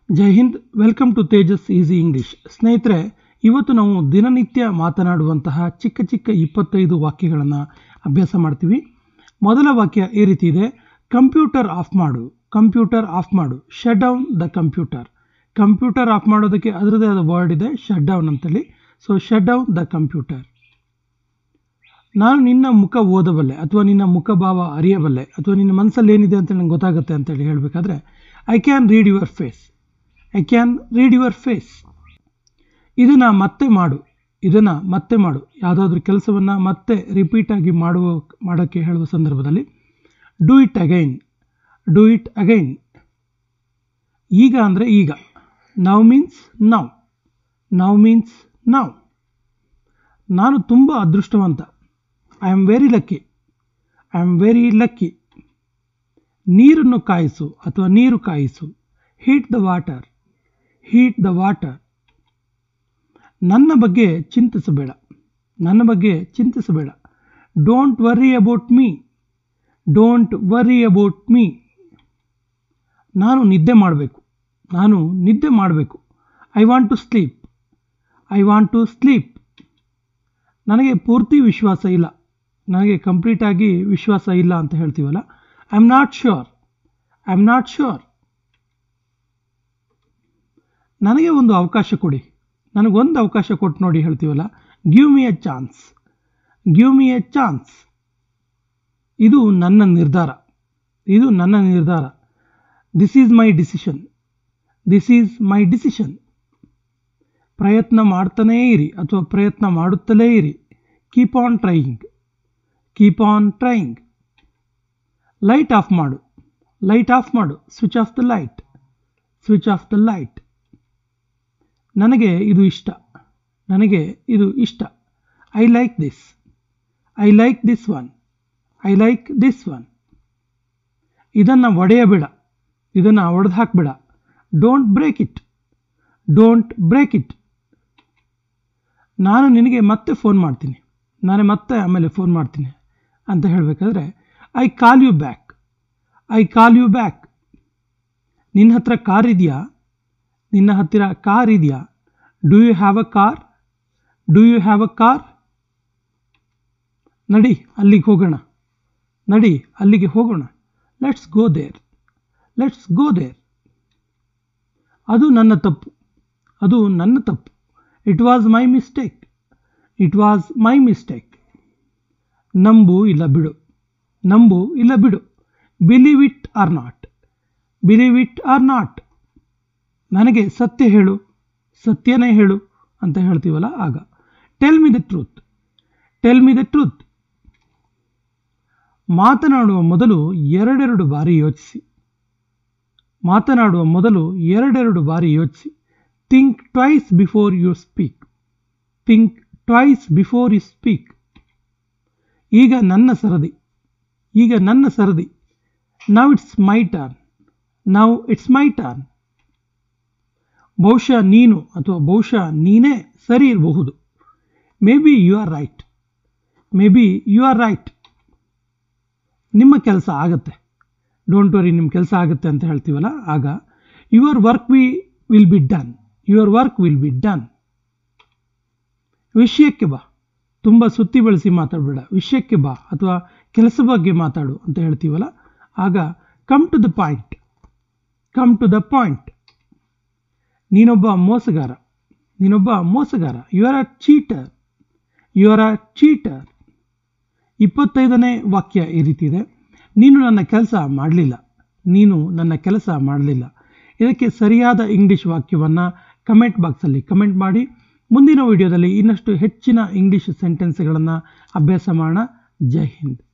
Jai Hind welcome to Tejas easy English ಸ್ನೇಹಿತರೆ ಇವತ್ತು ನಾವು ದಿನನಿತ್ಯ ಮಾತನಾಡುವಂತಹ ಚಿಕ್ಕ ಚಿಕ್ಕ ಇಪ್ಪತ್ತೈದು ವಾಕ್ಯಗಳನ್ನು ಅಭ್ಯಾಸ ಮಾಡ್ತೀವಿ ಮೊದಲ ವಾಕ್ಯ ಈ ರೀತಿ ಇದೆ ಕಂಪ್ಯೂಟರ್ ಆಫ್ ಮಾಡು ಕಂಪ್ಯೂಟರ್ ಆಫ್ ಮಾಡು shut down the computer computer off ಮಾಡೋದಕ್ಕೆ ಅದರದೇ ಆದ ವರ್ಡ್ ಇದೆ ಶಟ್ ಡೌನ್ ಅಂತೇಳಿ so shut down the computer ನಾನು ನಿನ್ನ ಮುಖ ಓದಬಲ್ಲೆ ಅಥವಾ ನಿನ್ನ ಮುಖಭಾವ ಅರಿಯಬಲ್ಲೆ ಅಥವಾ ನಿನ್ನ ಮನಸ್ಸಲ್ಲಿ ಏನಿದೆ ಅಂತ ನಂಗೆ ಗೊತ್ತಾಗುತ್ತೆ ಅಂತೇಳಿ ಹೇಳಬೇಕಾದ್ರೆ I can read your face I can read your face ಇದನ್ನು ಮತ್ತೆ ಮಾಡು ಇದನ್ನು ಮತ್ತೆ ಮಾಡು ಯಾವುದಾದ್ರೂ ಕೆಲಸವನ್ನು ಮತ್ತೆ ರಿಪೀಟಾಗಿ ಮಾಡುವ ಮಾಡೋಕ್ಕೆ ಹೇಳುವ ಸಂದರ್ಭದಲ್ಲಿ do it again do it again ಈಗ ಅಂದರೆ ಈಗ ನವ್ ಮೀನ್ಸ್ ನವ್ ನವ್ ಮೀನ್ಸ್ ನವ್ ನಾನು ತುಂಬ ಅದೃಷ್ಟವಂತ I am very lucky I am very lucky ನೀರನ್ನು ಕಾಯಿಸು ಅಥವಾ ನೀರು ಕಾಯಿಸು heat the water heat the water ನನ್ನ ಬಗ್ಗೆ ಚಿಂತಿಸಬೇಡ ನನ್ನ ಬಗ್ಗೆ ಚಿಂತಿಸಬೇಡ don't worry about me don't worry about me ನಾನು ನಿದ್ದೆ ಮಾಡಬೇಕು ನಾನು ನಿದ್ದೆ ಮಾಡಬೇಕು I want to sleep I want to sleep ನನಗೆ ಪೂರ್ತಿ ವಿಶ್ವಾಸ ಇಲ್ಲ ನನಗೆ ಕಂಪ್ಲೀಟಾಗಿ ವಿಶ್ವಾಸ ಇಲ್ಲ ಅಂತ ಹೇಳ್ತೀವಲ್ಲ I am not sure I am not sure ನನಗೆ ಒಂದು ಅವಕಾಶ ಕೊಡಿ ನನಗೊಂದು ಅವಕಾಶ ಕೊಟ್ಟು ನೋಡಿ ಹೇಳ್ತೀವಲ್ಲ give me a chance give me a chance ಇದು ನನ್ನ ನಿರ್ಧಾರ ಇದು ನನ್ನ ನಿರ್ಧಾರ this is my decision this is my decision ಪ್ರಯತ್ನ ಮಾಡ್ತಾನೇ ಇರಿ ಅಥವಾ ಪ್ರಯತ್ನ ಮಾಡುತ್ತಲೇ ಇರಿ keep on trying keep on trying light off ಮಾಡು ಲೈಟ್ ಆಫ್ ಮಾಡು switch off the light switch off the light ನನಗೆ ಇದು ಇಷ್ಟ ನನಗೆ ಇದು ಇಷ್ಟ I like this I like this one I like this one ಇದನ್ನು ಒಡೆಯಬೇಡ ಇದನ್ನು ಒಡೆದು ಹಾಕಬೇಡ don't break it don't break it ನಾನು ನಿನಗೆ ಮತ್ತೆ ಫೋನ್ ಮಾಡ್ತೀನಿ ನಾನೇ ಮತ್ತೆ ಆಮೇಲೆ ಫೋನ್ ಮಾಡ್ತೀನಿ ಅಂತ ಹೇಳಬೇಕಾದ್ರೆ I call you back I call you back ನಿನ್ನ ಹತ್ರ ಕಾರ್ ಇದೆಯಾ ನಿನ್ನ ಹತ್ತಿರ ಕಾರ್ ಇದೆಯಾ do you have a car do you have a car ನಡಿ ಅಲ್ಲಿಗೆ ಹೋಗೋಣ ನಡಿ ಅಲ್ಲಿಗೆ ಹೋಗೋಣ let's go there let's go there ಅದು ನನ್ನ ತಪ್ಪು ಅದು ನನ್ನ ತಪ್ಪು it was my mistake it was my mistake ನಂಬು ಇಲ್ಲ ಬಿಡು ನಂಬು ಇಲ್ಲ ಬಿಡು believe it or not believe it or not ನನಗೆ ಸತ್ಯ ಹೇಳು ಸತ್ಯನೇ ಹೇಳು ಅಂತ ಹೇಳ್ತೀವಲ್ಲ ಆಗ tell me the truth tell me the truth ಮಾತನಾಡುವ ಮೊದಲು ಎರಡೆರಡು ಬಾರಿ ಯೋಚಿಸಿ ಮಾತನಾಡುವ ಮೊದಲು ಎರಡೆರಡು ಬಾರಿ ಯೋಚಿಸಿ think twice before you speak think twice before you speak ಈಗ ನನ್ನ ಸರದಿ ಈಗ ನನ್ನ ಸರದಿ now it's my turn now it's my turn ಬಹುಶಃ ನೀನು ಅಥವಾ ಬಹುಶಃ ನೀನೇ ಸರಿ ಇರಬಹುದು maybe you are right maybe you are right ನಿಮ್ಮ ಕೆಲಸ ಆಗತ್ತೆ ಡೋಂಟ್ ವರಿ ನಿಮ್ಮ ಕೆಲಸ ಆಗುತ್ತೆ ಅಂತ ಹೇಳ್ತೀವಲ್ಲ ಆಗ your work we will be done your work will be done ವಿಷಯಕ್ಕೆ ಬಾ ತುಂಬ ಸುತ್ತಿ ಬಳಸಿ ಮಾತಾಡಬೇಡ ವಿಷಯಕ್ಕೆ ಬಾ ಅಥವಾ ಕೆಲಸ ಬಗ್ಗೆ ಮಾತಾಡು ಅಂತ ಹೇಳ್ತೀವಲ್ಲ ಆಗ come to the point come to the point ನೀನೊಬ್ಬ ಮೋಸಗಾರ ನೀನೊಬ್ಬ ಮೋಸಗಾರ you are a cheater you are a cheater ಇಪ್ಪತ್ತೈದನೇ ವಾಕ್ಯ ಈ ರೀತಿ ಇದೆ ನೀನು ನನ್ನ ಕೆಲಸ ಮಾಡಲಿಲ್ಲ ನೀನು ನನ್ನ ಕೆಲಸ ಮಾಡಲಿಲ್ಲ ಇದಕ್ಕೆ ಸರಿಯಾದ ಇಂಗ್ಲಿಷ್ ವಾಕ್ಯವನ್ನು ಕಮೆಂಟ್ ಬಾಕ್ಸಲ್ಲಿ ಕಮೆಂಟ್ ಮಾಡಿ ಮುಂದಿನ ವಿಡಿಯೋದಲ್ಲಿ ಇನ್ನಷ್ಟು ಹೆಚ್ಚಿನ ಇಂಗ್ಲಿಷ್ ಸೆಂಟೆನ್ಸ್ಗಳನ್ನು ಅಭ್ಯಾಸ ಮಾಡೋಣ ಜೈ ಹಿಂದ್